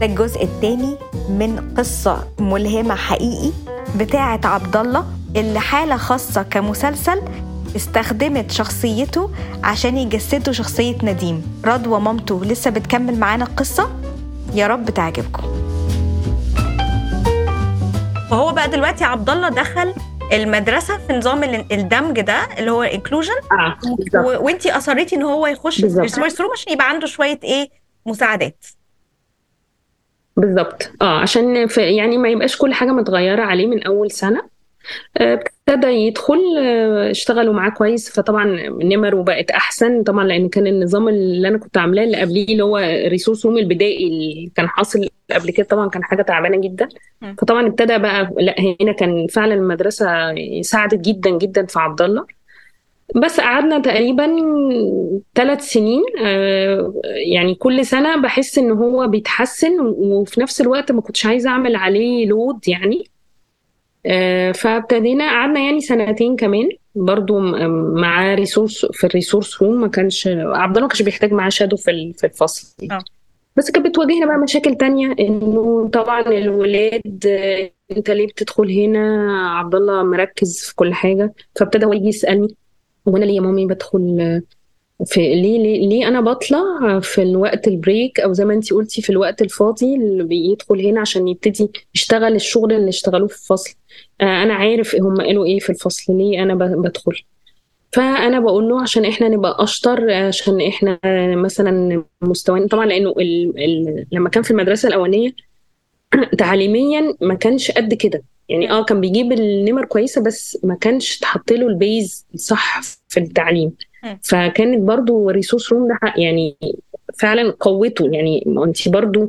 الجزء الثاني من قصة ملهمة حقيقي بتاعة عبد الله اللي حالة خاصة كمسلسل استخدمت شخصيته عشان يجسدوا شخصية نديم رضوى مامته لسه بتكمل معانا القصة يا رب تعجبكم فهو بقى دلوقتي عبد الله دخل المدرسه في نظام الدمج ده اللي هو انكلوجن اه بالظبط وانت اصريتي ان هو يخش في بالظبط. ريسورس روم عشان يبقى عنده شويه ايه مساعدات بالظبط اه عشان في يعني ما يبقاش كل حاجه متغيره عليه من اول سنه آه، ابتدى يدخل آه، اشتغلوا معاه كويس فطبعا نمره بقت احسن طبعا لان كان النظام اللي انا كنت عاملاه اللي قبليه اللي هو ريسورس روم البدائي اللي كان حاصل قبل كده طبعا كان حاجه تعبانه جدا مم. فطبعا ابتدى بقى لا هنا كان فعلا المدرسه ساعدت جدا جدا في عبد الله بس قعدنا تقريبا ثلاث سنين آه، يعني كل سنة بحس ان هو بيتحسن وفي نفس الوقت ما كنتش عايزة اعمل عليه لود يعني آه، فابتدينا قعدنا يعني سنتين كمان برضو م- مع ريسورس في الريسورس روم ما كانش عبد الله ما كانش بيحتاج معاه شادو في ال- في الفصل آه. بس كانت بتواجهنا بقى مشاكل تانية انه طبعا الولاد آه، انت ليه بتدخل هنا عبد الله مركز في كل حاجة فابتدى هو يجي يسألني وانا ليه يا مامي بدخل آه، في ليه ليه ليه انا بطلع في الوقت البريك او زي ما انتي قلتي في الوقت الفاضي اللي بيدخل هنا عشان يبتدي يشتغل الشغل اللي اشتغلوه في الفصل آه، انا عارف هم قالوا ايه في الفصل ليه انا ب- بدخل فانا بقول له عشان احنا نبقى اشطر عشان احنا مثلا مستوانا طبعا لانه ال... ال... لما كان في المدرسه الاولانيه تعليميا ما كانش قد كده يعني اه كان بيجيب النمر كويسه بس ما كانش اتحط له البيز صح في التعليم مم. فكانت برضو ريسورس روم ده حق- يعني فعلا قوته يعني ما انت برضو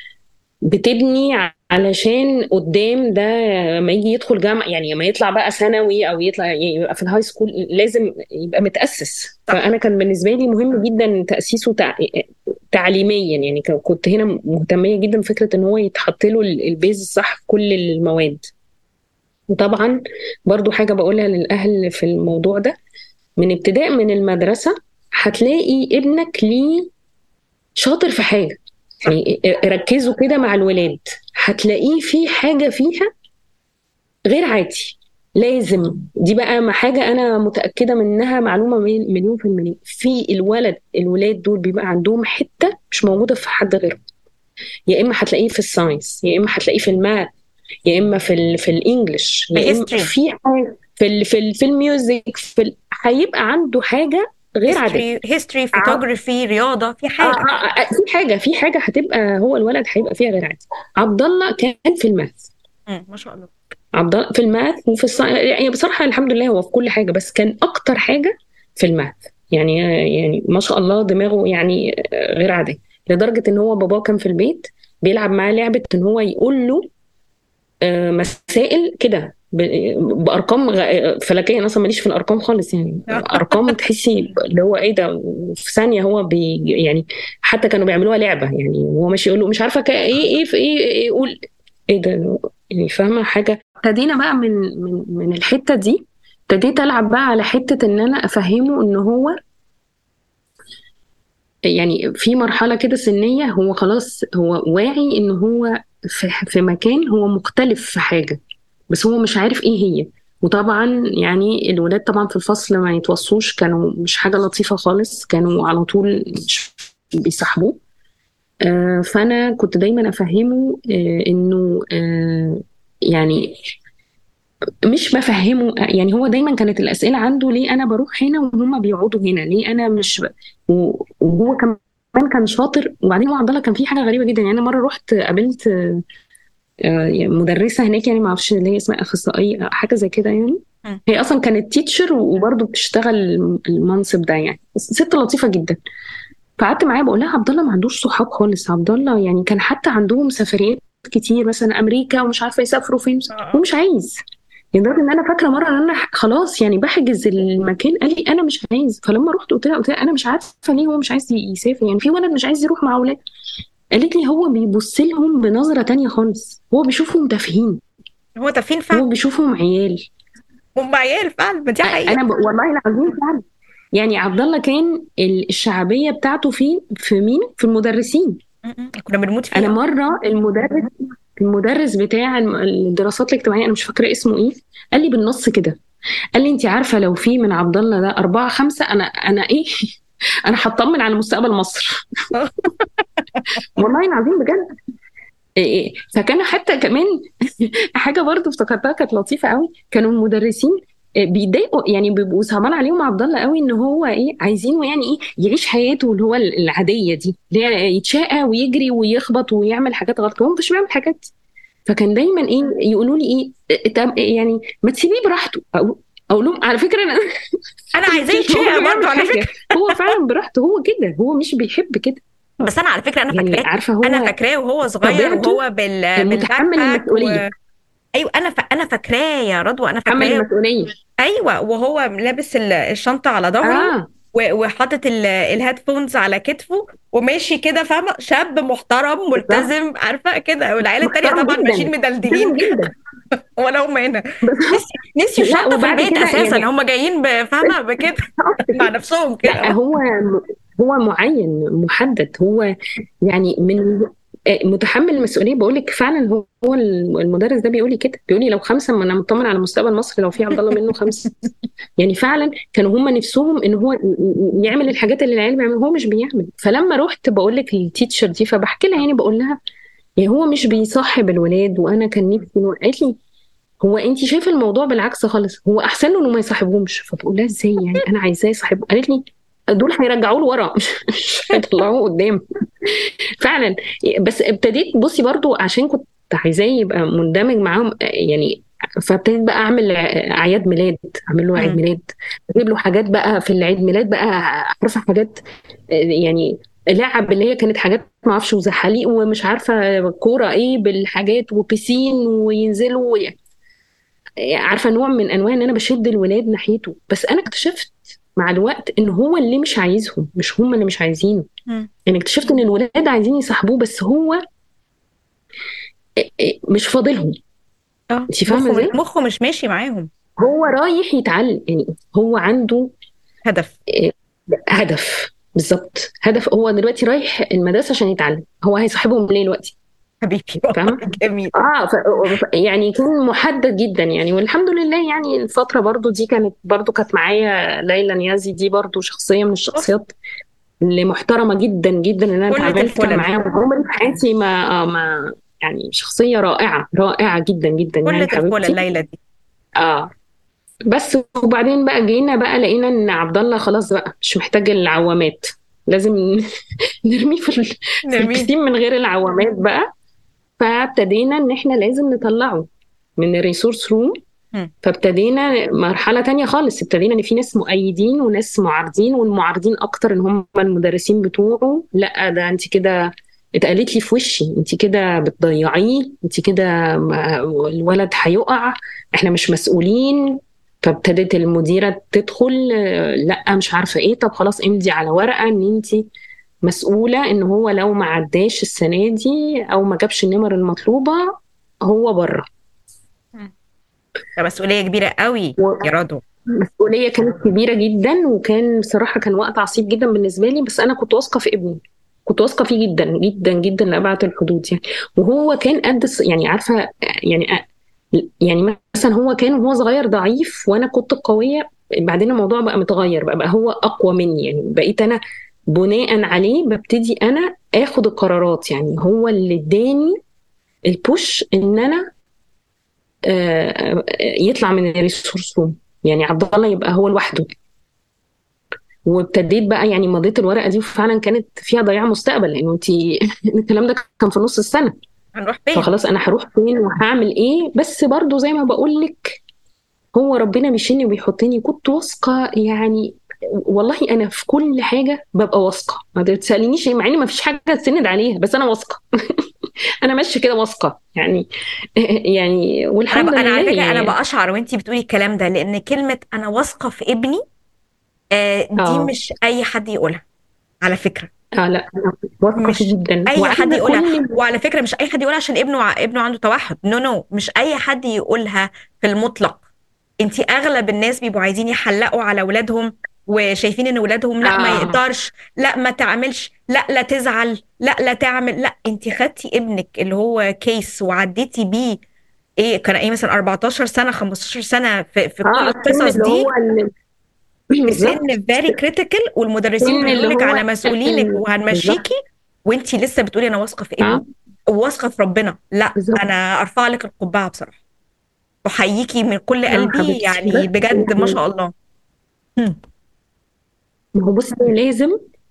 بتبني علشان قدام ده لما يجي يدخل جامعه يعني لما يطلع بقى ثانوي او يطلع يبقى في الهاي سكول لازم يبقى متاسس فانا كان بالنسبه لي مهم جدا تاسيسه تع... تعليميا يعني ك- كنت هنا مهتميه جدا بفكره ان هو يتحط له ال- البيز الصح في كل المواد وطبعا برضو حاجه بقولها للاهل في الموضوع ده من ابتداء من المدرسه هتلاقي ابنك ليه شاطر في حاجه يعني ركزوا كده مع الولاد هتلاقيه في حاجه فيها غير عادي لازم دي بقى ما حاجه انا متاكده منها معلومه مليون مليون في المليون في الولد الولاد دول بيبقى عندهم حته مش موجوده في حد غيرهم يا اما هتلاقيه في الساينس يا اما هتلاقيه في الماث يا اما في ال في الانجليش يا اما History. في حاجه في ال في, ال في الميوزك في ال هيبقى عنده حاجه غير عاديه هيستوري فوتوغرافي رياضه في آه حاجه آه آه في حاجه في حاجه هتبقى هو الولد هيبقى فيها غير عادي عبد الله كان في الماث مم، ما شاء الله عبد الله في الماث وفي الص... يعني بصراحه الحمد لله هو في كل حاجه بس كان اكتر حاجه في الماث يعني يعني ما شاء الله دماغه يعني غير عاديه لدرجه ان هو باباه كان في البيت بيلعب معاه لعبه ان هو يقول له آه، مسائل كده ب- بارقام غ- فلكيه انا اصلا ماليش في الارقام خالص يعني ارقام تحسي اللي هو ايه ده في ثانيه هو بي يعني حتى كانوا بيعملوها لعبه يعني وهو ماشي يقول له مش عارفه ك- ايه ايه في ايه إيه يقول ايه ده يعني فاهمه حاجه ابتدينا بقى من من من الحته دي ابتديت العب بقى على حته ان انا افهمه ان هو يعني في مرحله كده سنيه هو خلاص هو واعي ان هو في في مكان هو مختلف في حاجه بس هو مش عارف ايه هي وطبعا يعني الولاد طبعا في الفصل ما يتوصوش كانوا مش حاجه لطيفه خالص كانوا على طول مش بيصاحبوه آه، فانا كنت دايما افهمه آه، انه آه، يعني مش بفهمه يعني هو دايما كانت الاسئله عنده ليه انا بروح هنا وهم بيقعدوا هنا ليه انا مش ب... و- وهو كمان كان شاطر وبعدين هو عبد الله كان في حاجه غريبه جدا يعني انا مره رحت قابلت آه، آه، مدرسه هناك يعني ما اعرفش اللي هي اسمها اخصائيه حاجه زي كده يعني مم. هي اصلا كانت تيتشر وبرضه بتشتغل المنصب ده يعني ست لطيفه جدا فقعدت معاها بقول لها عبد الله ما عندوش صحاب خالص عبد الله يعني كان حتى عندهم سفريات كتير مثلا امريكا ومش عارفه يسافروا فين آه. هو مش عايز يعني لدرجه ان انا فاكره مره ان انا خلاص يعني بحجز المكان قال لي انا مش عايز فلما رحت قلت لها قلت لها انا مش عارفه ليه هو مش عايز يسافر يعني في ولد مش عايز يروح مع اولاد قالت لي هو بيبص لهم بنظره تانية خالص هو بيشوفهم تافهين هو تافهين هو فعلا بيشوفهم عيال هم عيال فعلا ما دي حقيقه انا ب... والله العظيم فعلا يعني عبد الله كان ال- الشعبيه بتاعته فين في مين في المدرسين كنا بنموت فيه انا مره المدرس المدرس بتاع الم- الدراسات الاجتماعيه انا مش فاكره اسمه ايه قال لي بالنص كده قال لي انت عارفه لو في من عبد الله ده أربعة خمسة انا انا ايه انا هطمن على مستقبل مصر والله العظيم بجد إيه إيه. فكان حتى كمان حاجه برضو افتكرتها كانت لطيفه قوي كانوا المدرسين إيه، بيضايقوا يعني بيبقوا صعبان عليهم عبد الله قوي ان هو ايه عايزينه يعني ايه يعيش حياته اللي هو العاديه دي اللي هي يتشقى ويجري ويخبط ويعمل حاجات غلط هو مش بيعمل حاجات فكان دايما ايه يقولوا لي ايه إيه، طب يعني ما تسيبيه براحته او اقول لهم على فكره انا انا عايزاه هو يتشقى بيعمل برضه على حاجة. فكره هو فعلا براحته هو كده هو مش بيحب كده بس انا على فكره انا يعني فاكراه عارفه هو انا فاكراه وهو صغير طبيعته وهو بال متحمل بالباك المسؤولية. ايوه انا ف... انا فاكراه يا رضوى انا تحمل فاكراه المسؤوليه ايوه وهو لابس ال- الشنطه على ظهره اه و- وحاطط ال- الهيدفونز على كتفه وماشي كده فاهمه شاب محترم ملتزم عارفه كده والعيال التانيه محترم طبعا جداً. ماشيين مدلدلين ملتزم جدا ولا هم هنا بس نسي نسيوا لا، الشنطه في وبعد البيت كده اساسا يعني- هم جايين ب- فاهمه بكده مع نفسهم لا كده هو هو معين محدد هو يعني من متحمل المسؤوليه بقول لك فعلا هو هو المدرس ده بيقول لي كده بيقول لي لو خمسه ما انا مطمن على مستقبل مصر لو في عبد الله منه خمسه يعني فعلا كانوا هم نفسهم ان هو يعمل الحاجات اللي العيال بيعملوا هو مش بيعمل فلما رحت بقول لك للتيتشر دي فبحكي لها يعني بقول لها يعني هو مش بيصاحب الولاد وانا كان نفسي إنه- قالت لي هو انت شايفه الموضوع بالعكس خالص هو احسن له انه ما يصاحبهمش فبقول لها ازاي يعني انا عايزاه يصاحبه قالت لي دول هيرجعوه لورا مش مش هيطلعوه قدام فعلا بس ابتديت بصي برضو عشان كنت عايزاه يبقى مندمج معاهم يعني فابتديت بقى اعمل اعياد ميلاد اعمل له عيد مم. ميلاد اجيب له حاجات بقى في العيد ميلاد بقى عارفه حاجات يعني لعب اللي هي كانت حاجات ما اعرفش وزحاليق ومش عارفه كوره ايه بالحاجات وبيسين وينزلوا عارفه نوع من انواع ان انا بشد الولاد ناحيته بس انا اكتشفت مع الوقت ان هو اللي مش عايزهم مش هم اللي مش عايزينه مم. يعني اكتشفت ان الولاد عايزين يصاحبوه بس هو مش فاضلهم اه انت فاهمه مخه ازاي؟ مخه مش ماشي معاهم هو رايح يتعلم يعني هو عنده هدف هدف بالظبط هدف هو دلوقتي رايح المدرسه عشان يتعلم هو هيصاحبهم ليه دلوقتي حبيبي فاهمة؟ والله جميل اه ف... يعني يكون محدد جدا يعني والحمد لله يعني الفتره برضو دي كانت برضو كانت معايا ليلى نيازي دي برضو شخصيه من الشخصيات اللي محترمه جدا جدا ان انا كل اتعاملت الفل. معاها عمري في حياتي ما آه ما يعني شخصيه رائعه رائعه جدا جدا كل يعني الفل حبيبتي الليله دي اه بس وبعدين بقى جينا بقى لقينا ان عبد الله خلاص بقى مش محتاج العوامات لازم نرميه في ال- في نرميه. البسين من غير العوامات بقى فابتدينا ان احنا لازم نطلعه من الريسورس روم مم. فابتدينا مرحلة تانية خالص ابتدينا ان في ناس مؤيدين وناس معارضين والمعارضين اكتر ان هم المدرسين بتوعه لا ده انت كده اتقالت لي في وشي انت كده بتضيعيه انت كده ما- الولد هيقع احنا مش مسؤولين فابتدت المديرة تدخل آه، لا مش عارفة ايه طب خلاص امضي على ورقة ان انت مسؤولة ان هو لو ما عداش السنة دي او ما جابش النمر المطلوبة هو بره ده مسؤوليه كبيره قوي و- يا رضوى مسؤولية كانت كبيرة جدا وكان بصراحة كان وقت عصيب جدا بالنسبة لي بس أنا كنت واثقة في ابني كنت واثقة فيه جدا جدا جدا لأبعد الحدود يعني وهو كان قد الس- يعني عارفة يعني يعني مثلا هو كان وهو صغير ضعيف وأنا كنت قوية بعدين الموضوع بقى متغير بقى, بقى هو أقوى مني يعني بقيت أنا بناء عليه ببتدي أنا آخد القرارات يعني هو اللي اداني البوش إن أنا آه، يطلع من الريسورس روم يعني عبد الله يبقى هو لوحده وابتديت بقى يعني مضيت الورقه دي وفعلا كانت فيها ضياع مستقبل لانه انت الكلام ده كان في نص السنه هنروح فين فخلاص انا هروح فين وهعمل ايه بس برضو زي ما بقول لك هو ربنا بيشيلني وبيحطني كنت واثقه يعني والله انا في كل حاجه ببقى واثقه ما تسالنيش مع ان ما فيش حاجه تسند عليها بس انا واثقه انا ماشيه كده واثقه يعني يعني انا والحمد ب... لله انا على فكره يعني انا باشعر وانتي بتقولي الكلام ده لان كلمه انا واثقه في ابني آه دي آه. مش اي حد يقولها على فكره اه لا أنا واثقه مش فيه جدا اي وعايزة حد يقولها كل وعلى فكره مش اي حد يقولها عشان ابنه ع- ابنه عنده توحد نو no, نو no. مش اي حد يقولها في المطلق انتي اغلب الناس بيبقوا عايزين يحلقوا على اولادهم وشايفين ان ولادهم لا ما آه. يقدرش لا ما تعملش لا لا تزعل لا لا تعمل لا انت خدتي ابنك اللي هو كيس وعديتي بيه ايه كان ايه مثلا 14 سنه 15 سنه في, في كل اه السن القصص اللي دي هو ال- في بالظبط سن فيري كريتيكال والمدرسين السن بيقولوا اللي لك هو على مسؤولينك بالظبط وهنمشيكي وانت لسه بتقولي انا واثقه في اه ابني وواثقه في ربنا لا بالظبط انا ارفع لك القبعه بصراحه احييكي من كل اه قلبي حبيبتي يعني بس بجد ما يعني شاء الله هم. ما هو بصي لازم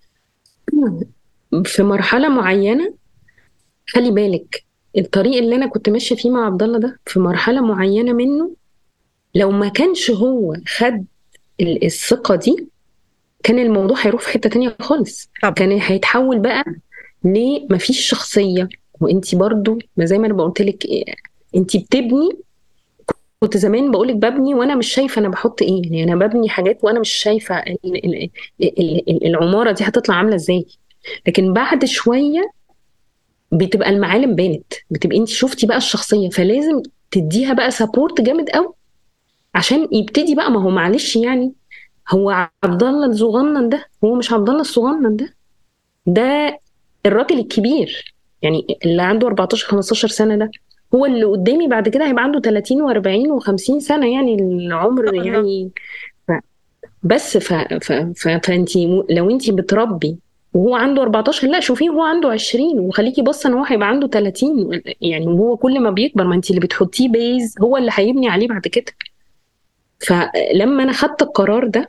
في مرحلة معينة خلي بالك الطريق اللي انا كنت ماشية فيه مع عبد الله ده في مرحلة معينة منه لو ما كانش هو خد ال- الثقة دي كان الموضوع هيروح في حتة تانية خالص طب كان هيتحول بقى ليه مفيش شخصية وانتي برضو ما زي ما انا بقولت لك انتي بتبني كنت زمان بقول لك ببني وانا مش شايفه انا بحط ايه يعني انا ببني حاجات وانا مش شايفه ال- ال- ال- ال- العماره دي هتطلع عامله ازاي لكن بعد شويه بتبقى المعالم بانت بتبقى انت شفتي بقى الشخصيه فلازم تديها بقى سبورت جامد قوي عشان يبتدي بقى ما هو معلش يعني هو عبد الله الصغنن ده هو مش عبد الله الصغنن ده ده الراجل الكبير يعني اللي عنده 14 15 سنه ده هو اللي قدامي بعد كده هيبقى عنده 30 و40 و50 سنه يعني العمر شاء الله. يعني ف بس ف ف ف فانت لو انت بتربي وهو عنده 14 لا شوفيه هو عنده 20 وخليكي باصه ان هو هيبقى عنده 30 يعني وهو كل ما بيكبر ما انت اللي بتحطيه بيز هو اللي هيبني عليه بعد كده فلما انا خدت القرار ده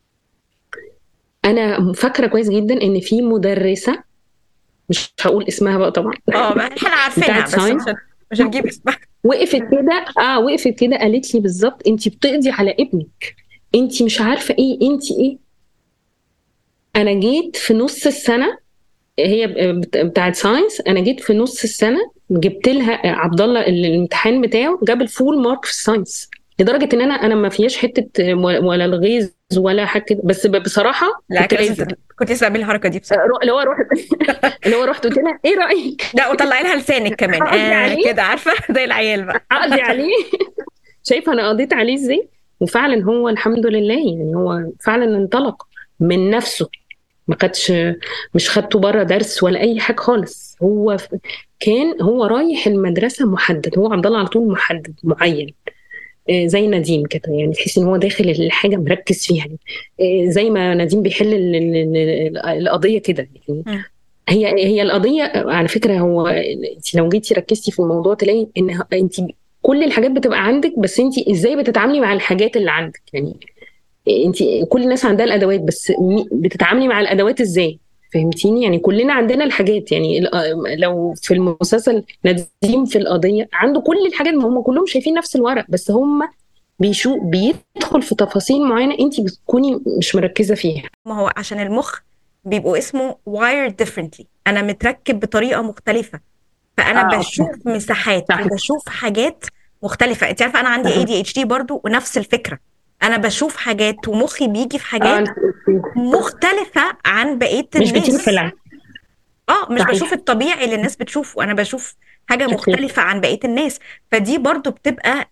انا فاكره كويس جدا ان في مدرسه مش هقول اسمها بقى طبعا اه ما احنا عارفينها بتاعت بس ساينس مش مش هنجيب اسمها وقفت كده اه وقفت كده قالت لي بالظبط انت بتقضي على ابنك انت مش عارفه ايه انت ايه انا جيت في نص السنه هي بت- بتاعت ساينس انا جيت في نص السنه جبت لها عبد الله الامتحان بتاعه جاب الفول مارك في الساينس لدرجه ان انا انا ما فيهاش حته ولا الغيظ ولا حاجه كده بس بصراحه لا كنت كنت لازم كنت لسه بعمل الحركه دي بصراحه رو- اللي هو رحت اللي هو رحت قلت لها ايه رايك لا وطلعي لها لسانك كمان أقضي آه عليه؟ كده عارفه زي العيال بقى اقضي عليه شايفه انا قضيت عليه ازاي وفعلا هو الحمد لله يعني هو فعلا انطلق من نفسه ما خدش مش خدته بره درس ولا اي حاجه خالص هو ف- كان هو رايح المدرسه محدد هو عبد الله على طول محدد معين آه، زي نديم كده يعني تحس ان هو داخل الحاجه مركز فيها آه، زي ما نديم بيحل ال- ال- ال- القضيه كده يعني مم. هي هي القضيه على فكره هو انت لو جيتي ركزتي في الموضوع تلاقي ان انت كل الحاجات بتبقى عندك بس انت ازاي بتتعاملي مع الحاجات اللي عندك يعني انت كل الناس عندها الادوات بس مي- بتتعاملي مع الادوات ازاي فهمتيني يعني كلنا عندنا الحاجات يعني ال- لو في المسلسل نديم في القضيه عنده كل الحاجات ما هم كلهم شايفين نفس الورق بس هم بيشو بيدخل في تفاصيل معينه انت بتكوني مش مركزه فيها ما هو عشان المخ بيبقوا اسمه wired differently انا متركب بطريقه مختلفه فانا آه، بشوف مساحات صح. وبشوف حاجات مختلفه انت عارفه انا عندي صح. ADHD برضو ونفس الفكره انا بشوف حاجات ومخي بيجي في اه حاجات انت- مختلفه عن بقيه مش بتيجي الناس في العين اه مش صحيح. بشوف الطبيعي اللي الناس بتشوفه انا بشوف حاجه صحيح. مختلفه عن بقيه الناس فدي برضو بتبقى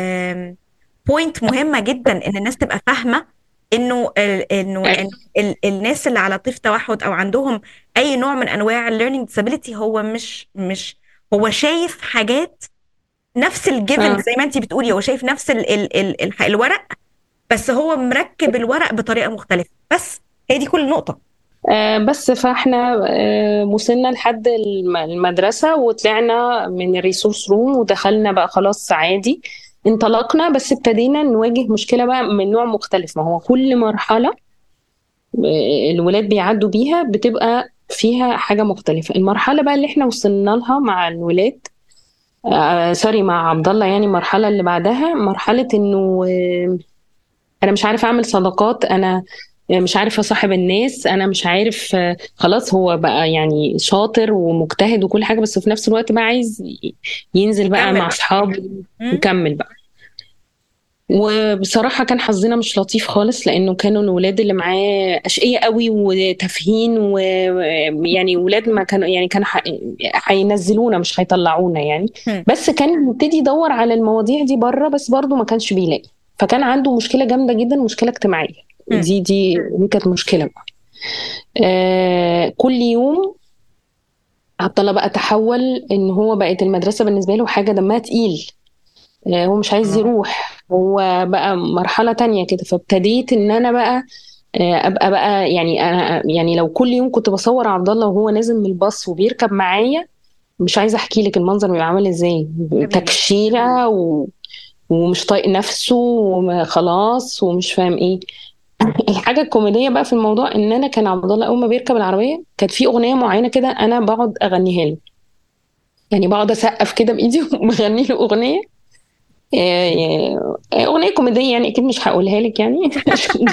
بوينت مهمه جدا ان الناس تبقى فاهمه انه ال- انه أيوة. ال- ال- الناس اللي على طيف توحد او عندهم اي نوع من انواع الليرنينج disability هو مش مش هو شايف حاجات نفس الجيفن آه. زي ما انت بتقولي هو شايف نفس ال ال ال ال الورق بس هو مركب الورق بطريقه مختلفه بس هي دي كل النقطه آه، بس فاحنا آه، وصلنا لحد الم- المدرسة وطلعنا من الريسورس روم ودخلنا بقى خلاص عادي انطلقنا بس ابتدينا نواجه مشكلة بقى من نوع مختلف ما هو كل مرحلة آه، الولاد بيعدوا بيها بتبقى فيها حاجة مختلفة المرحلة بقى اللي احنا وصلنا لها مع الولاد آه سوري مع عبد الله يعني المرحلة اللي بعدها مرحلة انه آه، انا مش عارف اعمل صداقات انا مش عارف اصاحب الناس انا مش عارف آه، خلاص هو بقى يعني شاطر ومجتهد وكل حاجه بس في نفس الوقت بقى عايز ي- ينزل بقى يكمل مع بقى. اصحابه مم. يكمل بقى وبصراحة كان حظنا مش لطيف خالص لأنه كانوا الولاد اللي معاه أشقية قوي وتافهين ويعني ولاد ما كانوا يعني كانوا ح- هينزلونا مش هيطلعونا يعني هم. بس كان يبتدي يدور على المواضيع دي بره بس برضه ما كانش بيلاقي فكان عنده مشكلة جامدة جدا مشكلة اجتماعية دي دي دي كانت مشكله بقى آه كل يوم عبد الله بقى تحول ان هو بقت المدرسه بالنسبه له حاجه دمها تقيل آه هو مش عايز يروح هو بقى مرحله تانية كده فابتديت ان انا بقى ابقى بقى يعني انا يعني لو كل يوم كنت بصور عبد الله وهو نازل من الباص وبيركب معايا مش عايزه احكي لك المنظر بيبقى عامل ازاي تكشيره و... ومش طايق نفسه وخلاص ومش فاهم ايه الحاجه الكوميديه بقى في الموضوع ان انا كان عبد الله اول ما بيركب العربيه كانت في اغنيه معينه كده انا بقعد اغنيها له يعني بقعد اسقف كده بايدي وبغني له اغنيه اغنيه كوميديه يعني اكيد مش هقولها لك يعني عشان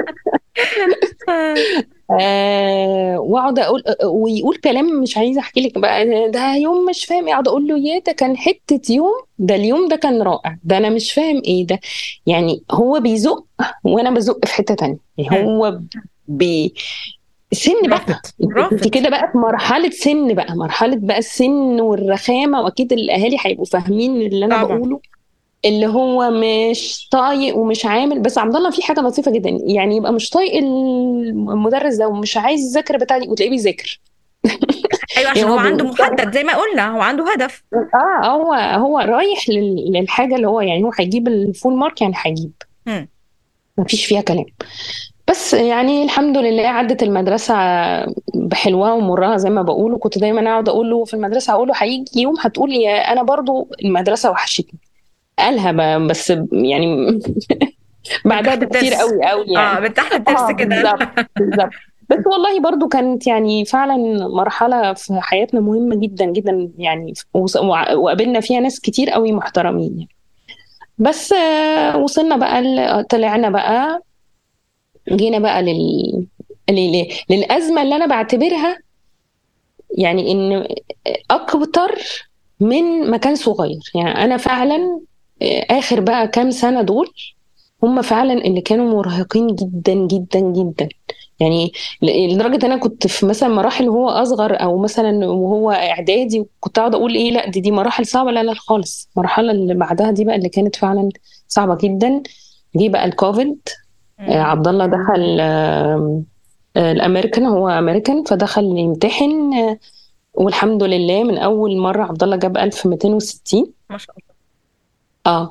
آه واقعد اقول ويقول كلام مش عايزه احكي لك بقى ده يوم مش فاهم اقعد اقول له يا ده كان حته يوم ده اليوم ده كان رائع ده انا مش فاهم ايه ده يعني هو بيزق وانا بزق في حته تانية يعني هو بي سن بقى انت كده بقى في مرحله سن بقى مرحله بقى السن والرخامه واكيد الاهالي هيبقوا فاهمين اللي انا طبعا. بقوله اللي هو مش طايق ومش عامل بس عبد الله في حاجه لطيفه جدا يعني يبقى مش طايق المدرس ده ومش عايز يذاكر بتاع دي وتلاقيه بيذاكر ايوه عشان هو عنده محدد زي ما قلنا هو عنده هدف اه هو هو رايح للحاجه اللي هو يعني هو هيجيب الفول مارك يعني هيجيب ما فيش فيها كلام بس يعني الحمد لله عدت المدرسة بحلوها ومرها زي ما بقول وكنت دايما اقعد اقول له في المدرسة اقول له هيجي يوم هتقول لي انا برضو المدرسة وحشتني قالها بس يعني بعدها بكتير قوي قوي يعني اه من تحت الترس كده بالظبط بالظبط بس والله برضو كانت يعني فعلا مرحلة في حياتنا مهمة جدا جدا يعني وقابلنا فيها ناس كتير قوي محترمين يعني. بس وصلنا بقى طلعنا بقى جينا بقى لل... لل... للأزمة اللي أنا بعتبرها يعني إن أكتر من مكان صغير يعني أنا فعلا اخر بقى كام سنه دول هم فعلا اللي كانوا مرهقين جدا جدا جدا يعني لدرجه انا كنت في مثلا مراحل وهو اصغر او مثلا وهو اعدادي كنت اقعد اقول ايه لا دي دي مراحل صعبه لا لا خالص المرحله اللي بعدها دي بقى اللي كانت فعلا صعبه جدا جه بقى الكوفيد آه عبد الله دخل آه الامريكان هو امريكان فدخل يمتحن آه والحمد لله من اول مره عبد الله جاب 1260 ما شاء الله اه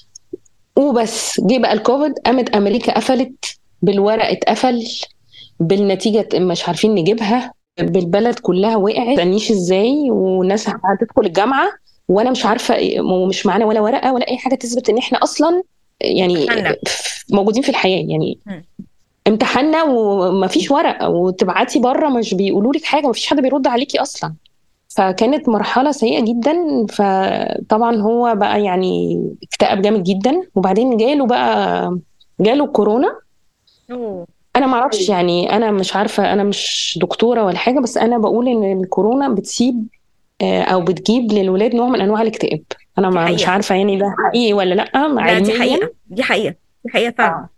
وبس جه بقى الكوفيد قامت امريكا قفلت بالورق اتقفل بالنتيجه مش عارفين نجيبها بالبلد كلها وقعت مش ازاي والناس هتدخل الجامعه وانا مش عارفه ومش معانا ولا ورقه ولا اي حاجه تثبت ان احنا اصلا يعني موجودين في الحياه يعني امتحنا ومفيش ورق وتبعتي بره مش بيقولوا لك حاجه مفيش حد بيرد عليكي اصلا فكانت مرحله سيئه جدا فطبعا هو بقى يعني اكتئب جامد جدا وبعدين جاله بقى جاله كورونا أوه. انا ما اعرفش يعني انا مش عارفه انا مش دكتوره ولا حاجه بس انا بقول ان الكورونا بتسيب او بتجيب للولاد نوع من انواع الاكتئاب انا ما مش عارفه يعني ده حقيقي ولا لا لا دي حقيقه دي حقيقه دي حقيقه فعلا آه.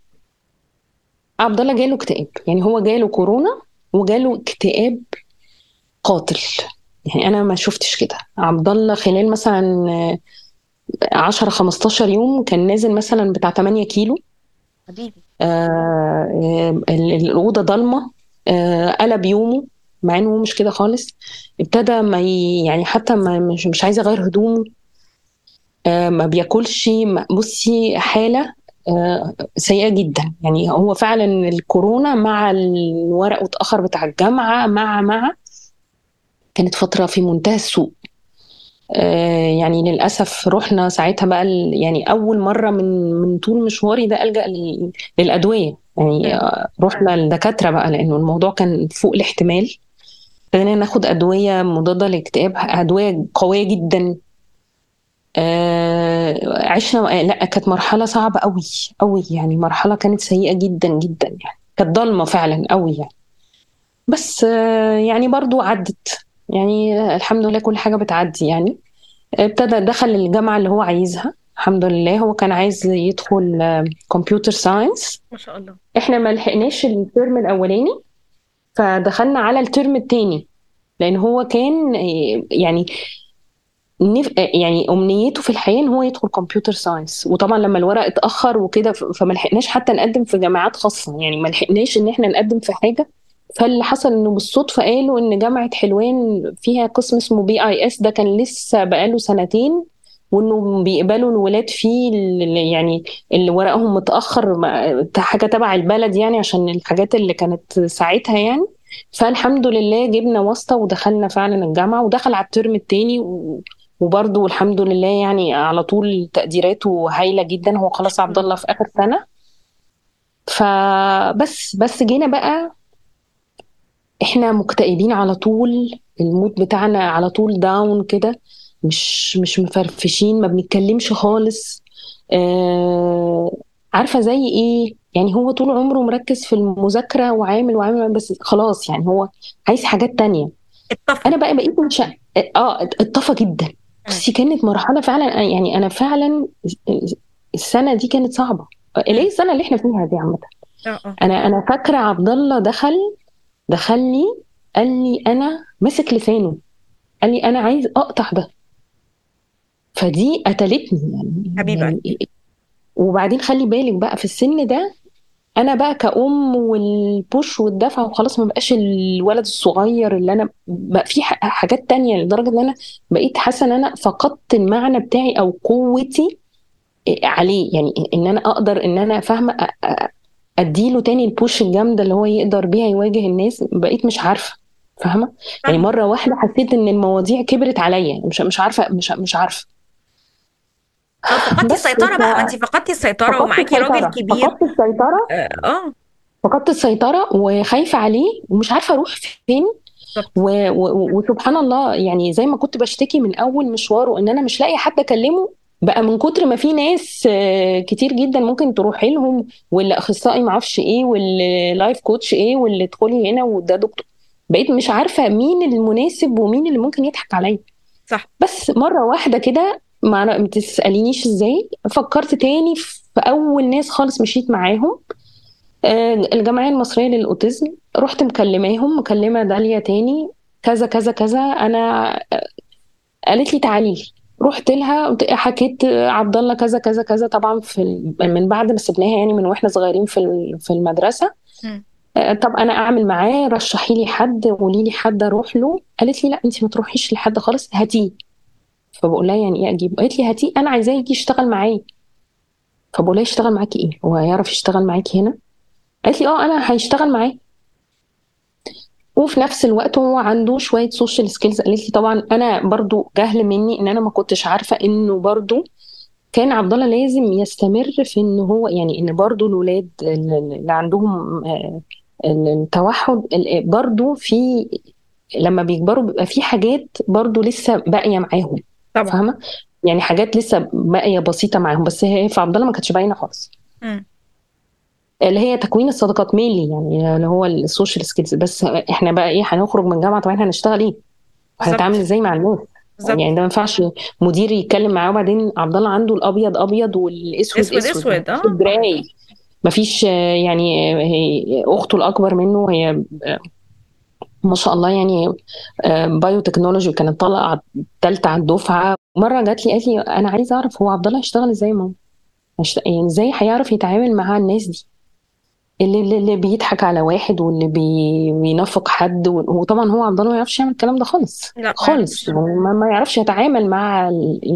عبد الله جاله اكتئاب يعني هو جاله كورونا وجاله اكتئاب قاتل يعني انا ما شفتش كده عبد الله خلال مثلا 10 15 يوم كان نازل مثلا بتاع 8 كيلو حبيبي آه الاوضه ضلمه آه قلب يومه مع انه مش كده خالص ابتدى ما ي... يعني حتى ما مش, مش عايز يغير هدومه آه ما بياكلش بصي حاله آه سيئه جدا يعني هو فعلا الكورونا مع الورق وتاخر بتاع الجامعه مع مع كانت فتره في منتهى السوء آه يعني للاسف رحنا ساعتها بقى يعني اول مره من من طول مشواري ده الجا للادويه يعني آه رحنا للدكاتره بقى لانه الموضوع كان فوق الاحتمال ابتدينا ناخد ادويه مضاده للاكتئاب ادويه قويه جدا آه عشنا لا كانت مرحله صعبه قوي قوي يعني مرحله كانت سيئه جدا جدا يعني كانت ضلمه فعلا قوي يعني بس آه يعني برضو عدت يعني الحمد لله كل حاجه بتعدي يعني ابتدى دخل الجامعه اللي هو عايزها الحمد لله هو كان عايز يدخل كمبيوتر ساينس ما شاء الله احنا ما لحقناش الترم الاولاني فدخلنا على الترم الثاني لان هو كان يعني يعني امنيته في الحياه ان هو يدخل كمبيوتر ساينس وطبعا لما الورق اتاخر وكده فما لحقناش حتى نقدم في جامعات خاصه يعني ما لحقناش ان احنا نقدم في حاجه فاللي حصل انه بالصدفه قالوا ان جامعه حلوان فيها قسم اسمه بي اي اس ده كان لسه بقاله سنتين وانه بيقبلوا الولاد فيه يعني اللي ورقهم متاخر حاجه تبع البلد يعني عشان الحاجات اللي كانت ساعتها يعني فالحمد لله جبنا واسطه ودخلنا فعلا الجامعه ودخل على الترم الثاني وبرده الحمد لله يعني على طول تقديراته هايله جدا هو خلاص عبد الله في اخر سنه فبس بس جينا بقى احنا مكتئبين على طول المود بتاعنا على طول داون كده مش مش مفرفشين ما بنتكلمش خالص آه عارفه زي ايه يعني هو طول عمره مركز في المذاكره وعامل وعامل بس خلاص يعني هو عايز حاجات تانية اتطفى انا بقى بقيت مش اه اتطفى جدا بس كانت مرحله فعلا يعني انا فعلا السنه دي كانت صعبه اللي هي السنه اللي احنا فيها دي عامه انا انا فاكره عبد الله دخل دخل لي قال لي انا ماسك لسانه قال لي انا عايز اقطع ده فدي قتلتني يعني حبيبه يعني وبعدين خلي بالك بقى في السن ده انا بقى كأم والبوش والدفع وخلاص ما بقاش الولد الصغير اللي انا بقى في حاجات تانية لدرجة ان انا بقيت حاسة ان انا فقدت المعنى بتاعي او قوتي عليه يعني ان انا اقدر ان انا فاهمة اديله تاني البوش الجامدة اللي هو يقدر بيها يواجه الناس بقيت مش عارفة فاهمة يعني مرة واحدة حسيت ان المواضيع كبرت عليا مش مش عارفة مش مش عارفة فقدتي السيطرة بقى ما انت فقدتي السيطرة ومعاكي راجل كبير فقدت السيطرة اه فقدت السيطرة وخايفة عليه ومش عارفة اروح فين و... و... وسبحان الله يعني زي ما كنت بشتكي من اول مشواره ان انا مش لاقي حد اكلمه بقى من كتر ما في ناس كتير جدا ممكن تروحي لهم واللي اخصائي معرفش ايه واللي لايف كوتش ايه واللي ادخلي هنا وده دكتور بقيت مش عارفه مين المناسب ومين اللي ممكن يضحك عليا صح بس مره واحده كده ما تسالينيش ازاي فكرت تاني في اول ناس خالص مشيت معاهم الجمعيه المصريه للاوتيزم رحت مكلماهم مكلمه داليا تاني كذا كذا كذا انا قالت لي تعالي لي رحت لها حكيت عبد الله كذا كذا كذا طبعا في من بعد ما سبناها يعني من واحنا صغيرين في في المدرسه م. طب انا اعمل معاه رشحي لي حد قولي لي حد اروح له قالت لي لا انت ما تروحيش لحد خالص هاتيه فبقول لها يعني ايه اجيبه قالت لي هاتيه انا عايزاه يجي يشتغل معايا فبقول لها يشتغل معاكي ايه هو هيعرف يشتغل معاكي هنا قالت لي اه انا هيشتغل معاه وفي نفس الوقت هو عنده شويه سوشيال سكيلز قالت لي طبعا انا برضو جهل مني ان انا ما كنتش عارفه انه برضو كان عبد الله لازم يستمر في ان هو يعني ان برضو الولاد اللي عندهم التوحد برضو في لما بيكبروا بيبقى في حاجات برضو لسه باقيه معاهم طبعا فاهمه يعني حاجات لسه باقيه بسيطه معاهم بس هي في عبد الله ما كانتش باينه خالص م. اللي هي تكوين الصداقات ميلي يعني اللي هو السوشيال سكيلز بس احنا بقى ايه هنخرج من الجامعه طبعا هنشتغل ايه؟ هنتعامل ازاي مع الناس؟ بالظبط. يعني ده ما ينفعش مدير يتكلم معاه وبعدين عبد الله عنده الابيض ابيض والاسود اسود اسود اه دراي مفيش يعني هي اخته الاكبر منه هي ما شاء الله يعني بايو تكنولوجي كانت طالعه ثالثه على الدفعه مره جات لي قالت لي انا عايزه اعرف هو عبد الله هيشتغل ازاي ماما يعني ازاي هيعرف يتعامل مع الناس دي اللي, اللي بيضحك على واحد واللي بي بينافق حد وطبعا هو عبد الله ما يعرفش يعمل الكلام ده خالص لا خالص يعني ما, ما يعرفش يتعامل مع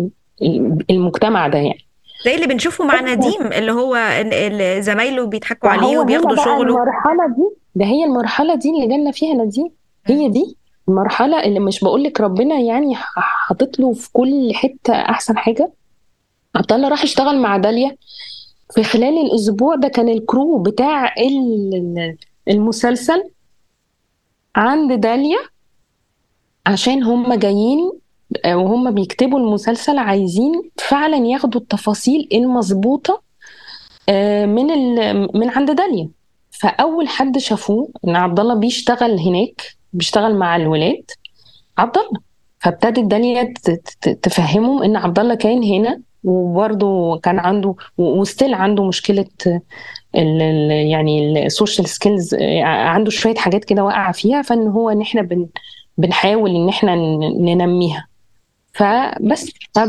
المجتمع ده يعني زي اللي بنشوفه مع نديم اللي هو اللي زمايله بيضحكوا عليه وبياخدوا شغله المرحله دي ده هي المرحله دي اللي جالنا فيها نديم هي دي المرحله اللي مش بقول لك ربنا يعني حاطط له في كل حته احسن حاجه عبد الله راح يشتغل مع داليا في خلال الاسبوع ده كان الكرو بتاع المسلسل عند داليا عشان هم جايين وهم بيكتبوا المسلسل عايزين فعلا ياخدوا التفاصيل المظبوطه من من عند داليا فاول حد شافوه ان عبد الله بيشتغل هناك بيشتغل مع الولاد عبد الله فابتدت داليا تفهمهم ان عبد الله كان هنا وبرضه كان عنده وستيل عنده مشكله ال ال يعني السوشيال سكيلز عنده شويه حاجات كده واقعه فيها فان هو ان احنا بن بنحاول ان احنا ننميها فبس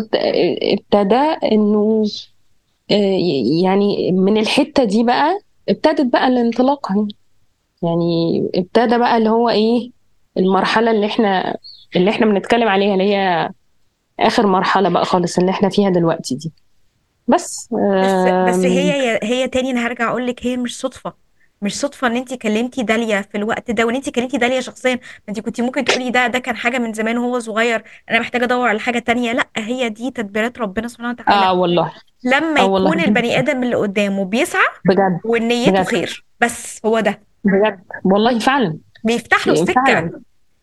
ابتدى انه آه، يعني من الحته دي بقى ابتدت بقى الانطلاقه يعني يعني ابتدى بقى اللي هو ايه المرحله اللي احنا اللي احنا بنتكلم عليها اللي هي اخر مرحله بقى خالص اللي احنا فيها دلوقتي دي بس بس بس هي هي تاني انا هرجع اقول لك هي مش صدفه مش صدفه ان انت كلمتي داليا في الوقت ده وان انت كلمتي داليا شخصيا انت كنت ممكن تقولي ده ده كان حاجه من زمان وهو صغير انا محتاجه ادور على حاجه تانية لا هي دي تدبيرات ربنا سبحانه وتعالى اه والله لما آه يكون والله البني ادم اللي قدامه بيسعى بجد ونيته بجد خير بس هو ده بجد والله فعلا بيفتح له السكه فعلا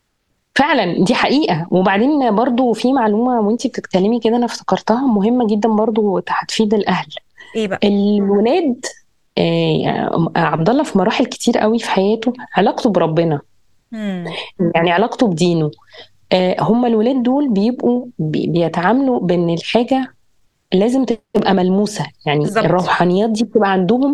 فعلا دي حقيقة وبعدين برضو في معلومة وانتي بتتكلمي كده انا افتكرتها مهمة جدا برضو هتفيد الاهل ايه بقى الولاد آه، عبد الله في مراحل كتير قوي في حياته علاقته بربنا مم. يعني علاقته بدينه آه، هم الولاد دول بيبقوا بي- بيتعاملوا بان الحاجة لازم تبقى ملموسة يعني بالظبط الروحانيات دي بتبقى عندهم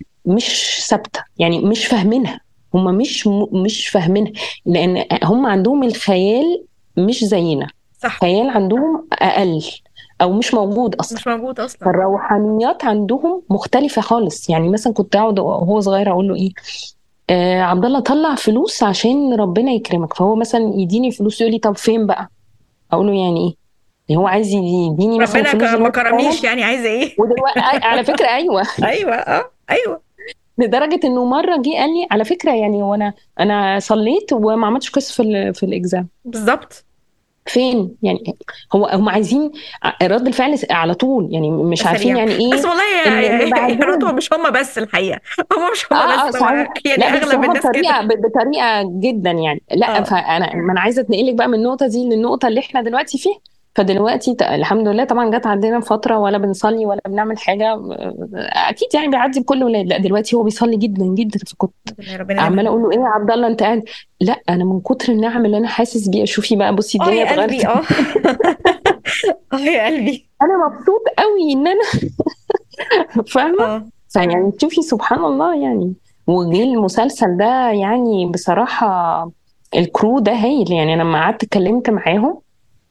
مش ثابتة يعني مش فاهمينها هم مش م- مش فاهمينها لان هم عندهم الخيال مش زينا صح خيال عندهم اقل او مش موجود اصلا مش موجود اصلا فالروحانيات عندهم مختلفة خالص يعني مثلا كنت اقعد وهو صغير اقول له ايه آه عبد الله طلع فلوس عشان ربنا يكرمك فهو مثلا يديني فلوس يقول لي طب فين بقى اقول له يعني ايه يعني هو عايز يديني مثلا ربنا فلوس ك- ما دلوقتي حالا كرمنيش يعني عايزه ايه ودلوقتي على فكرة ايوه ايوه اه ايوه لدرجة انه مرة جه قال لي على فكرة يعني وانا انا صليت وما عملتش قصة في ال- في الاكزام بالظبط فين يعني هو هم عايزين رد الفعل على طول يعني مش عارفين سريع يعني ايه بس والله اللي يا اللي يا رضوى بعدهم مش هم بس الحقيقه هم مش هم اه اه بس هو صحيح يعني لا بس اغلب هم الناس بطريقه كده ب- بطريقه جدا يعني لا اه فانا ما انا عايزه اتنقلك بقى من النقطه دي للنقطه اللي احنا دلوقتي فيها فدلوقتي ت- الحمد لله طبعا جت عندنا فتره ولا بنصلي ولا بنعمل حاجه آه، اكيد يعني بيعدي بكل ولاد لا دلوقتي هو بيصلي جدا جدا فكنت ربنا ربنا عماله يجمعنا اقول له ايه يا عبد الله انت قاعد لا انا من كتر النعم اللي انا حاسس بيها شوفي بقى بصي اه الدنيا يا اتغيرت قلبي اه اه يا قلبي انا مبسوط قوي ان انا فاهمه اه فيعني تشوفي سبحان الله يعني وجه المسلسل ده يعني بصراحة الكرو ده هايل يعني أنا لما قعدت اتكلمت معاهم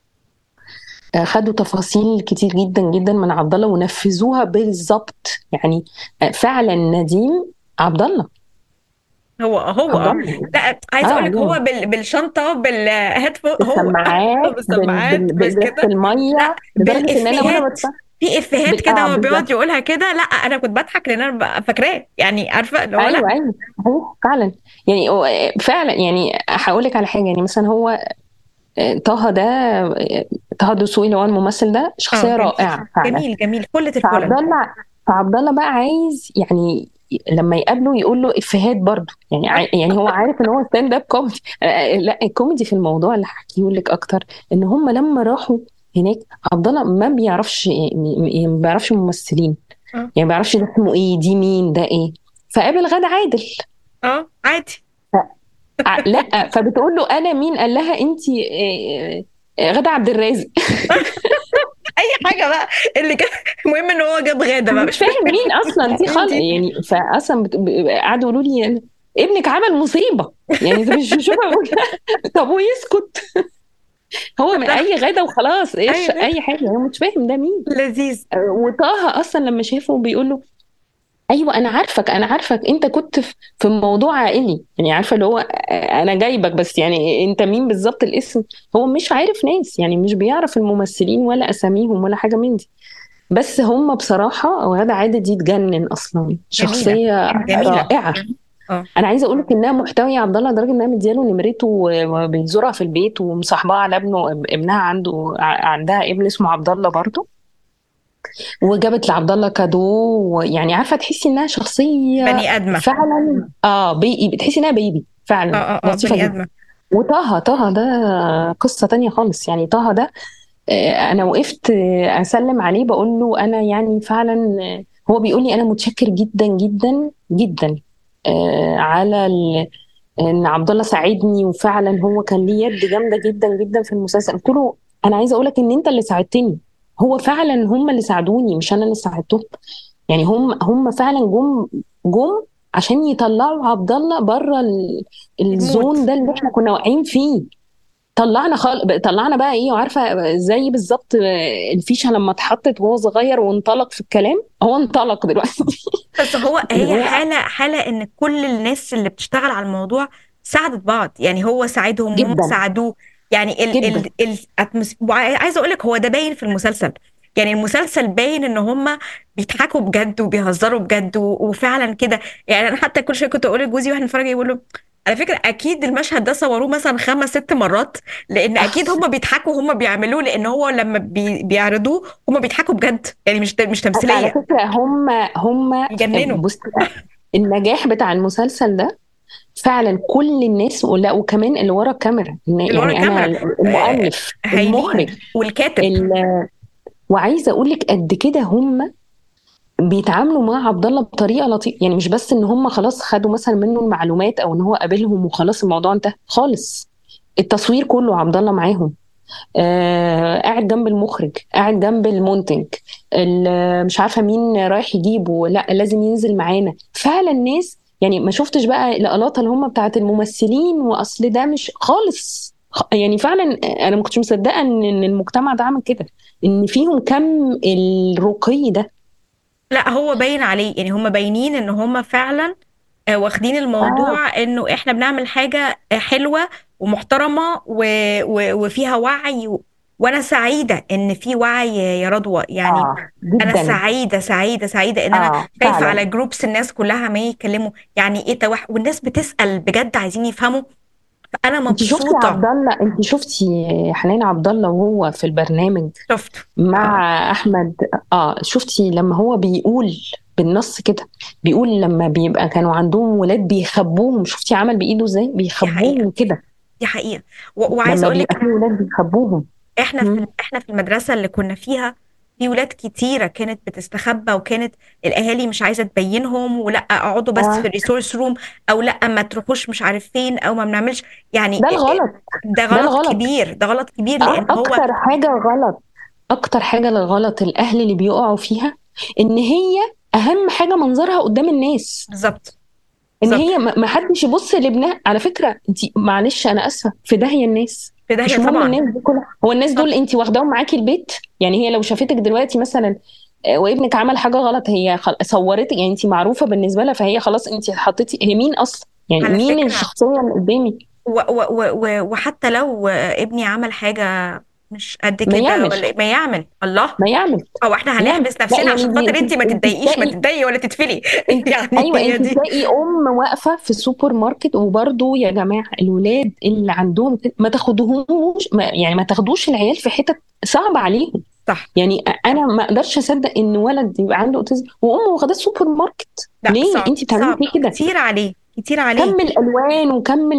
آه، خدوا تفاصيل كتير جدا جدا من عبد الله ونفذوها بالظبط يعني آه، فعلا نديم عبد الله هو هو عبد اه الله لا عايزه اه اقول لك هو والله بال... بالشنطه بالهيدفون هو بالسماعات بال- بالسماعات بال- مش بإزازة كده المية لا لدرجة إن أنا وأنا بالافيهات بتفرج في افيهات بال- كده اه هو بيقعد بالظبط يقولها كده لا انا كنت بضحك لان انا بقى فاكراه يعني عارفه اللي هو لا ايوه ايوه هو فعلا يعني هو فعلا يعني هقول لك على حاجه يعني مثلا هو طه ده طه دسوقي اللي هو الممثل ده اه شخصيه جميل رائعه فعلا جميل جميل كلة فعبد الكلى الله فعبد الله بقى عايز يعني لما يقابله يقول له افيهات برضه يعني ع- يعني هو عارف ان هو ستاند اب كوميدي لا الكوميدي في الموضوع اللي هحكيه لك اكتر ان هم لما راحوا هناك عبد الله ما بيعرفش يعني ما بيعرفش ممثلين اه يعني ما بيعرفش ده اسمه ايه دي مين ده ايه فقابل غادة عادل اه عادي ع- لا فبتقول له انا مين قال لها انت غادة عبد الرازق اي حاجه بقى اللي كان المهم ان هو جاب غاده بقى مش مش فاهم مين اصلا دي مين خالص دي يعني فاصلا بت- ب- قعدوا يقولوا لي أنا- ابنك عمل مصيبه يعني انت مش شوف طب ويسكت هو من ده اي غدا وخلاص ايش ايوه اي حاجه هو مش فاهم ده مين لذيذ وطه اصلا لما شافه بيقول له ايوه انا عارفك انا عارفك انت كنت في في موضوع عائلي يعني عارفه اللي هو انا جايبك بس يعني انت مين بالظبط الاسم هو مش عارف ناس يعني مش بيعرف الممثلين ولا اساميهم ولا حاجه من دي بس هم بصراحه غادة عادل دي تجنن اصلا جميله شخصيه جميله رائعه اه انا عايزه اقول لك انها محتويه عبد الله لدرجه انها مدياله نمرته وبيزورها في البيت ومصاحباها على ابنه ابنها عنده ع- عندها ابن اسمه عبد الله برضه وجابت لعبد الله كادو يعني عارفه تحسي انها شخصيه بني ادمه فعلا اه بي بتحسي انها بيبي اه فعلا اه اه لطيفه بني جدا ادمه وطه طه ده قصه تانية خالص يعني طه ده آه، انا وقفت آه، اسلم عليه بقول له انا يعني فعلا آه، هو بيقول لي انا متشكر جدا جدا جدا آه، على ال- ان عبد الله ساعدني وفعلا هو كان ليه يد جامده جدا جدا في المسلسل قلت له انا عايزه اقول لك ان انت اللي ساعدتني هو فعلا هم اللي ساعدوني مش انا اللي ساعدتهم يعني هم هم فعلا جم جم عشان يطلعوا عبد الله بره ال- المود الزون ده اللي احنا كنا واقعين فيه طلعنا خال... طلعنا بقى ايه وعارفه زي بالظبط الفيشه لما اتحطت وهو صغير وانطلق في الكلام هو انطلق دلوقتي بس هو هي حاله حاله ان كل الناس اللي بتشتغل على الموضوع ساعدت بعض يعني هو ساعدهم هم جدا ساعدوه يعني ال جدا ال ال الأتمس... وعايزه اقول لك هو ده باين في المسلسل يعني المسلسل باين ان هم بيضحكوا بجد وبيهزروا بجد و... وفعلا كده يعني انا حتى كل شويه كنت اقول لجوزي واحنا بنتفرج يقول له على فكره اكيد المشهد ده صوروه مثلا خمس ست مرات لان اكيد هم بيضحكوا وهم بيعملوه لان هو لما بي... بيعرضوه هم بيضحكوا بجد يعني مش مش على تمثيليه فكره هم هم يجننوا بص النجاح بتاع المسلسل ده فعلا كل الناس ولا وكمان اللي ورا الكاميرا إن- اللي ورا يعني انا الكاميرا آه، المؤلف هايلين المخرج والكاتب ال- وعايزه اقول لك قد كده هم بيتعاملوا مع عبد الله بطريقه لطيفه يعني مش بس ان هم خلاص خدوا مثلا منه المعلومات او ان هو قابلهم وخلاص الموضوع انتهى خالص التصوير كله عبد الله معاهم آه قاعد جنب المخرج قاعد جنب المنتج ال- مش عارفه مين رايح يجيبه لا لازم ينزل معانا فعلا ناس يعني ما شفتش بقى اللقطات اللي هم بتاعت الممثلين واصل ده مش خالص خ- يعني فعلا انا ما كنتش مصدقه ان إن المجتمع ده عامل كده ان فيهم كم الرقي ده لا هو باين عليه يعني هم باينين ان هم فعلا آه، واخدين اه الموضوع انه احنا بنعمل حاجة آه، حلوة ومحترمة و... و... وفيها وعي و... وانا سعيدة ان في وعي يا رضوى يعني اه انا جدا سعيدة سعيدة سعيدة ان انا اه شايفة فعلا على جروبس الناس كلها عمالين يتكلموا يعني ايه توح والناس بتسأل بجد عايزين يفهموا فانا انت شفتي مبسوطة عبد الله انت شفتي حنان عبد الله وهو في البرنامج شفته اه مع احمد اه شفتي لما هو بيقول بالنص كده بيقول لما بيبقى كانوا عندهم ولاد بيخبوهم شفتي عمل بايده ازاي دي حقيقة بيخبوهم كده دي حقيقة و... وعايزة لما اقول لك بيبقى في ولاد بيخبوهم احنا في مم. احنا في المدرسه اللي كنا فيها في ولاد كتيره كانت بتستخبى وكانت الاهالي مش عايزه تبينهم ولا اقعدوا بس في اه الريسورس روم او لا ما تروحوش مش عارف فين او ما بنعملش يعني ده الغلط ده ده غلط الغلط كبير ده غلط كبير اه لان هو اكتر حاجه غلط اكتر حاجه الغلط الاهل اللي بيقعوا فيها ان هي اهم حاجه منظرها قدام الناس بالظبط ان بالظبط هي ما ما حدش يبص لابنها على فكره انت معلش انا اسفه في داهيه الناس في ده مش هي مهم طبعا الناس دي كلها هو الناس دول بالظبط انت واخداهم معاكي البيت يعني هي لو شافتك دلوقتي مثلا آه، وابنك عمل حاجه غلط هي خل... صورتك يعني انت معروفه بالنسبه لها فهي خلاص انت حطيتي هي مين اصلا يعني على مين فكره الشخصيه اللي قدامي و و و و وحتى لو ابني عمل حاجه مش قد ما كده يعمل ولا ما يعمل الله ما يعمل او احنا يعمل هنحبس لا نفسنا يعني عشان دي خاطر انت انت ما انت تتضايقيش ما تلاقي تتضايقي ولا تتفلي انت يعني ايوه هي انت دي تلاقي ام واقفه في السوبر ماركت وبرضه يا جماعه الولاد اللي عندهم كده ما تاخدوهوش ما يعني ما تاخدوش العيال في حتت صعبه عليهم صح يعني انا ما اقدرش اصدق ان ولد يبقى عنده اوتيزم وامه واخداه السوبر ماركت لا ليه صعب انت بتعملي صعب فيه كده كتير عليه كتير عليه كم الالوان وكم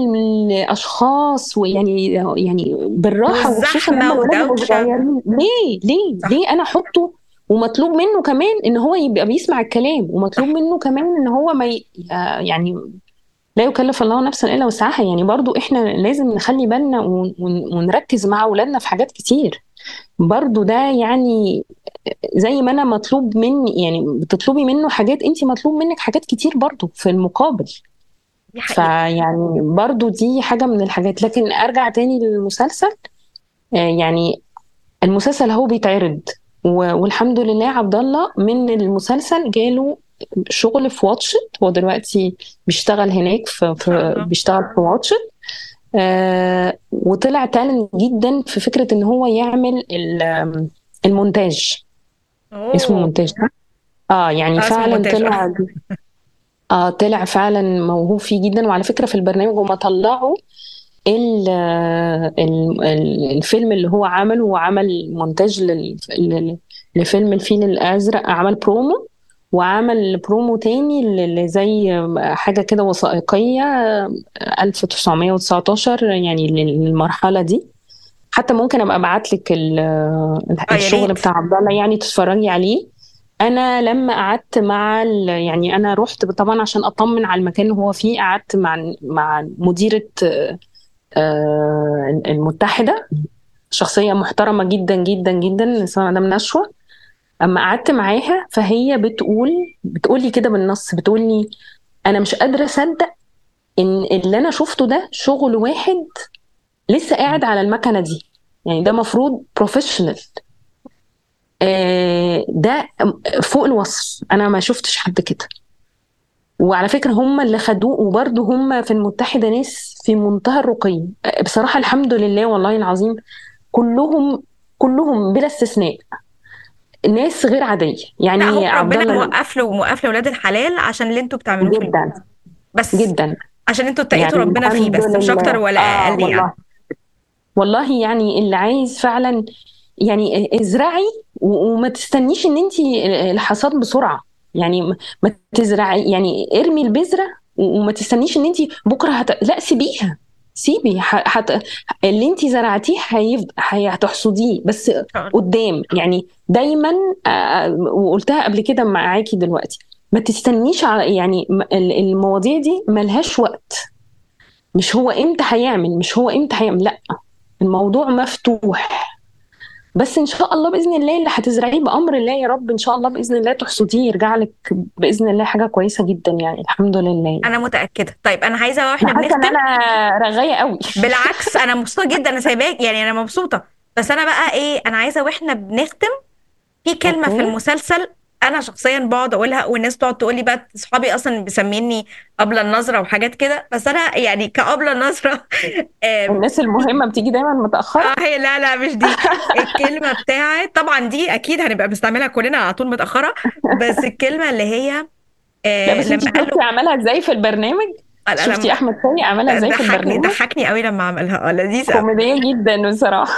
الاشخاص ويعني يعني بالراحه وخصوصا والزحمه لما الولاد يبقوا ودوشه صغيرين ليه ليه صح ليه انا احطه ومطلوب منه كمان ان هو يبقى بيسمع الكلام ومطلوب صح منه كمان ان هو ما ي... آه يعني لا يكلف الله نفسا الا وسعها يعني برضو احنا لازم نخلي بالنا ون... ون... ونركز مع اولادنا في حاجات كتير برضو ده يعني زي ما انا مطلوب مني يعني بتطلبي منه حاجات انت مطلوب منك حاجات كتير برضو في المقابل دي حقيقه فيعني برضو دي حاجة من الحاجات لكن ارجع تاني للمسلسل آه، يعني المسلسل هو بيتعرض و- والحمد لله عبد الله من المسلسل جاله شغل في واتشت هو دلوقتي بيشتغل هناك في, ما شاء في الله بيشتغل في واتشت آه وطلع تالنت جدا في فكرة ان هو يعمل ال- المونتاج اسمه اوه مونتاج صح؟ اه يعني اه اسمه فعلا مونتاج اه طلع اه طلع فعلا موهوب فيه جدا وعلى فكرة في البرنامج هما طلعوا ال- ال- ال- الفيلم اللي هو عمله وعمل مونتاج لل- لل- لفيلم الفيل الأزرق عمل برومو وعمل برومو تاني اللي زي حاجة كده وثائقية 1919 يعني للمرحلة دي حتى ممكن ابقى ابعت لك ال- اه يا الشغل ريت بتاع عبد الله يعني تتفرجي عليه انا لما قعدت مع ال... يعني انا رحت طبعا عشان اطمن على المكان اللي هو فيه قعدت مع مع مديرة آه، المتحدة شخصية محترمة جدا جدا جدا اسمها مدام نشوى اما قعدت معاها فهي بتقول بتقولي كده بالنص بتقولي انا مش قادرة اصدق ان اللي انا شفته ده شغل واحد لسه قاعد على المكنه دي يعني ده مفروض بروفيشنال ده فوق الوصف انا ما شفتش حد كده وعلى فكره هم اللي خدوه وبرده هم في المتحده ناس في منتهى الرقي بصراحه الحمد لله والله العظيم كلهم كلهم بلا استثناء ناس غير عاديه يعني لا هو عبد ربنا الله موقف له موقف له ولاد الحلال عشان اللي انتوا بتعملوه فيه. جدا بس جدا عشان انتوا اتقيتوا يعني ربنا فيه بس الحمد مش لله. اكتر ولا آه اقل يعني والله والله يعني اللي عايز فعلا يعني ازرعي و- وما تستنيش ان انت الحصاد بسرعه يعني ما- ما تزرعي يعني ارمي البذره و- وما تستنيش ان انت بكره هت... لا سيبيها سيبي ح... حت... اللي انت زرعتيه هيف... هي... هتحصديه بس شاء الله. قدام يعني دايما آه، وقلتها قبل كده معاكي دلوقتي ما تستنيش على يعني م- ال- المواضيع دي ملهاش وقت مش هو امتى هيعمل مش هو امتى هيعمل لا الموضوع مفتوح بس ان شاء الله باذن الله اللي هتزرعيه بامر الله يا رب ان شاء الله باذن الله تحصديه يرجع لك باذن الله حاجه كويسه جدا يعني الحمد لله انا متاكده طيب انا عايزه واحنا انا حاسه ان بنختم انا رغايه قوي بالعكس انا مبسوطه جدا انا سايباك يعني انا مبسوطه بس انا بقى ايه انا عايزه واحنا بنختم في كلمه أوكي. في المسلسل انا شخصيا بقعد اقولها والناس تقعد تقول لي بقى اصحابي اصلا بيسميني قبل النظره وحاجات كده بس انا يعني كقبل النظره آم، الناس المهمه بتيجي دايما متاخره اه هي لا لا مش دي الكلمه بتاعت طبعا دي اكيد هنبقى بنستعملها كلنا على طول متاخره بس الكلمه اللي هي آه لا بس انت لما قال شفتي له عملها ازاي في البرنامج لا، لا، شفتي احمد سامي عملها ازاي في ضحكني البرنامج ضحكني قوي لما عملها اه لذيذ قوي كوميديه جدا بصراحه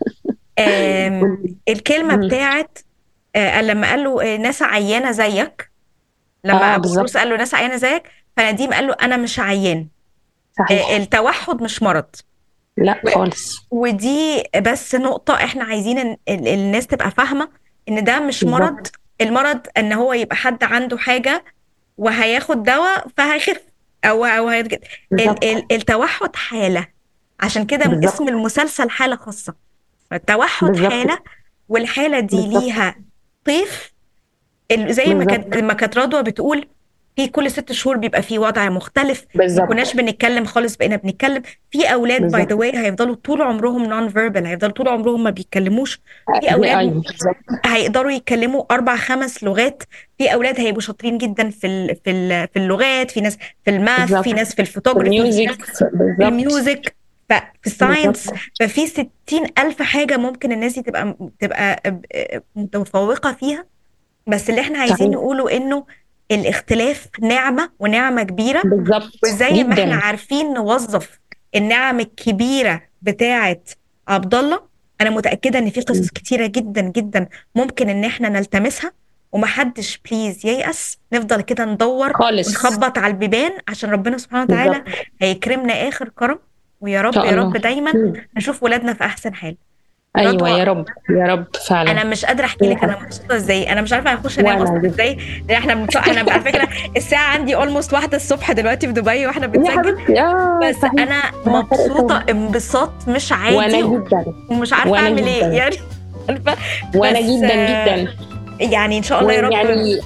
آم، الكلمة مم. بتاعت آه، لما قال له آه، ناس عيانة زيك لما آه، أبو بالظبط. فلوس قال له ناس عيانة زيك فنديم قال له أنا مش عيان صحيح آه، التوحد مش مرض لا خالص ودي بس نقطة احنا عايزين إن ال- الناس تبقى فاهمة إن ده مش بالظبط. مرض المرض إن هو يبقى حد عنده حاجة وهياخد دواء فهيخف أو أو هيتجد بالظبط. ال- ال- التوحد حالة عشان كده بالظبط. اسم المسلسل حالة خاصة التوحد بالظبط. حالة والحالة دي بالظبط. ليها طيف ال- زي ما بالظبط. كانت ما كانت رضوى بتقول في كل ست شهور بيبقى في وضع مختلف ما بالظبط كناش بنتكلم خالص بقينا بنتكلم في اولاد باي بالظبط. ذا واي هيفضلوا طول عمرهم نون فيربال هيفضلوا طول عمرهم ما بيتكلموش في ايوه اولاد بالظبط هيقدروا يتكلموا اربع خمس لغات في اولاد هيبقوا شاطرين جدا في ال- في ال- في اللغات في ناس في الماث بالظبط. في ناس في الفوتوغرافي في الميوزك ناس في بالظبط الميوزك ففي الساينس بالظبط. ففي ستين ألف حاجة ممكن الناس دي تبقى تبقى متفوقة فيها بس اللي احنا عايزين صحيح. نقوله إنه الاختلاف نعمة ونعمة كبيرة بالظبط وزي ما احنا جدا عارفين نوظف النعم الكبيرة بتاعة عبد الله أنا متأكدة إن في قصص كتيرة جدا جدا ممكن إن احنا نلتمسها ومحدش بليز ييأس نفضل كده ندور خالص ونخبط على البيبان عشان ربنا سبحانه وتعالى بالظبط هيكرمنا آخر كرم ويا رب شاء يا رب الله. دايما مم. نشوف ولادنا في أحسن حال ايوه رضوى، يا رب يا رب فعلا انا مش قادره احكي لك انا مبسوطه ازاي انا مش عارفه هنخش انام وأنا اصلا جدا. ازاي لان احنا بنص... انا على فكره الساعه عندي اولموست واحده الصبح دلوقتي في دبي واحنا يا بنسجل حبيبتي اه بس صحيح. انا مبسوطه انبساط مش عادي وانا جدا ومش عارفه وأنا اعمل ايه جدا. يعني عارفه وانا بس، جدا آه، جدا يعني ان شاء الله يا رب يعني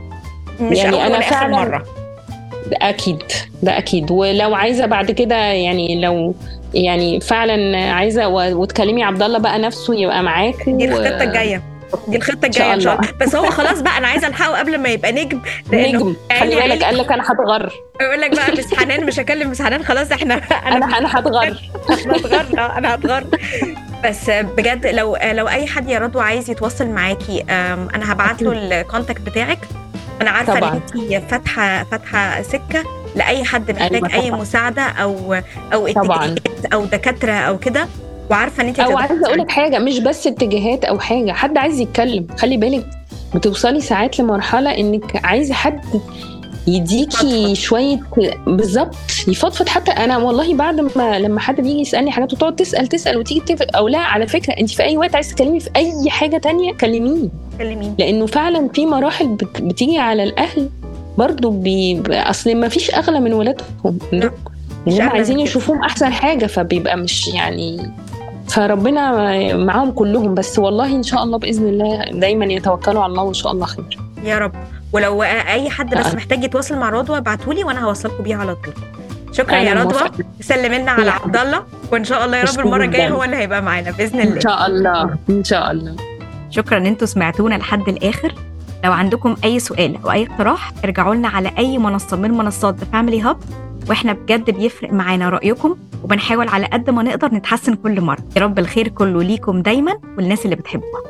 مش يعني اول أنا ولا اخر فعلاً- مره ده اكيد ده اكيد ولو عايزه بعد كده يعني لو يعني فعلا عايزه و- وتكلمي عبد الله بقى نفسه يبقى معاك دي و- الخطه الجايه دي الخطه إن شاء الجايه ان شاء الله. الله بس هو خلاص بقى انا عايزه الحقه قبل ما يبقى نجم لانه نجم عيني خلي بالك عيني. قال لك انا هتغر يقول لك بقى مس حنان مش هكلم مس حنان خلاص احنا انا انا انا هتغر انا هتغر آه، انا هتغر بس بجد لو لو اي حد يا رضوى عايز يتواصل معاكي أم، انا هبعت له الكونتاكت بتاعك انا عارفه ان طبعاً. انت فاتحه فاتحه سكه لاي حد محتاج أيوة اي طبعاً. مساعده او او طبعاً. اتجاهات او دكاتره او كده وعارفه ان انت او هتقدري عايزه اقول لك حاجه مش بس اتجاهات او حاجه حد عايز يتكلم خلي بالك بتوصلي ساعات لمرحله انك عايزه حد يديكي يفضفض. شويه بالظبط يفضفض حتى انا والله بعد ما لما حد بيجي يسالني حاجات وتقعد تسال تسال وتيجي تتفق او لا على فكره انت في اي وقت عايزه تكلمي في اي حاجه تانية كلميني تكلميني لانه فعلا في مراحل بت- بتيجي على الاهل برضو بي... اصل ما فيش اغلى من ولادهم لا، مش هم أغلى عايزين من كده. يشوفوهم احسن حاجه فبيبقى مش يعني فربنا معاهم كلهم بس والله ان شاء الله باذن الله دايما يتوكلوا على الله وان شاء الله خير يا رب ولو اي حد بس آه. محتاج يتواصل مع رضوى ابعتولي وانا هوصلكم بيه على طول شكرا أنا يا رضوى موافقة. سلم لنا على يا عبد الله وان شاء الله يا رب مشكور المره الجايه جداً. هو اللي هيبقى معانا باذن ان الله شاء الله ان شاء الله شكرا ان انتوا سمعتونا لحد الاخر لو عندكم اي سؤال او اي اقتراح ارجعوا لنا على اي منصه من منصات ذا فاميلي هاب واحنا بجد بيفرق معانا رايكم وبنحاول على قد ما نقدر نتحسن كل مره يا رب الخير كله ليكم دايما والناس اللي بتحبوها